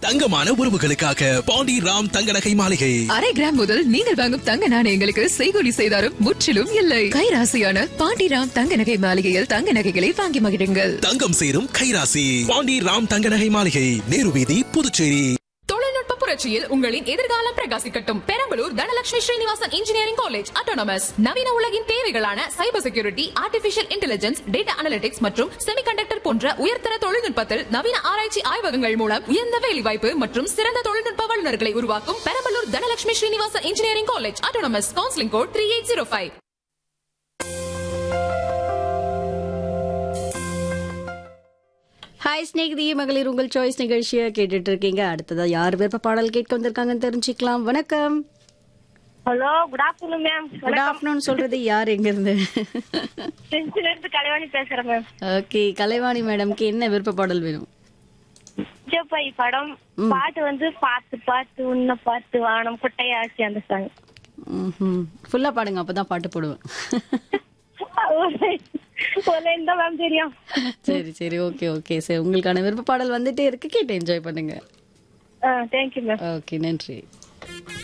தங்கமான உறவுகளுக்காக பாண்டி ராம் தங்க நகை மாளிகை அரை கிராம் முதல் நீங்கள் வாங்கும் தங்க நாணயங்களுக்கு செய்கூலி செய்தாரும் முற்றிலும் இல்லை கைராசியான பாண்டிராம் தங்க நகை மாளிகையில் தங்க நகைகளை வாங்கி மகிழுங்கள் தங்கம் சேரும் கைராசி பாண்டி ராம் தங்க நகை மாளிகை நேரு வீதி புதுச்சேரி தொழில்நுட்ப புரட்சியில் உங்களின் எதிர்காலம் பிரகாசிக்கட்டும் Perambalur Dhanalakshmi Srinivasan engineering college autonomous நவீன உலகின் தேவைகளான cyber security artificial intelligence data analytics மற்றும் செமிகண்டக்டர் போன்ற உயர்தர தொழில்நுட்பத்தில் நவீன ஆராய்ச்சி ஆய்வகங்கள் மூலம் உயர்ந்த வேலைவாய்ப்பு மற்றும் சிறந்த தொழில்நுட்ப வல்லுநர்களை உருவாக்கும் Perambalur Dhanalakshmi Srinivasan engineering college autonomous counselling code three eight zero five hi Snehithi மகளிர் உங்கள் சாய்ஸ் நிகழ்ச்சியை கேட்டுட்டு இருக்கீங்க அடுத்ததா யார் விருப்ப பாடல் கேட்க வந்திருக்காங்கன்னு தெரிஞ்சுக்கலாம் வணக்கம் hello good afternoon ma'am good afternoon சொல்றது யார் எங்க இருந்து செஞ்சில இருந்து கலைவாணி பேசுறேன் மேம் ஓகே கலைவாணி மேடம்க்கு என்ன விருப்ப பாடல் வேணும் ஜப்பாய் படம் பாட்டு வந்து பார்த்து பார்த்து உன்னை பார்த்து வானம் குட்டையாச்சு அந்த சாங் ஃபுல்லா பாடுங்க அப்பதான் பாட்டு போடுவேன் தான் மேம் தெரியும் சரி சரி ஓகே ஓகே சரி உங்களுக்கான விருப்ப பாடல் வந்துட்டே இருக்கு கேட்டு என்ஜாய் பண்ணுங்க தேங்க்யூ மேம் ஓகே நன்றி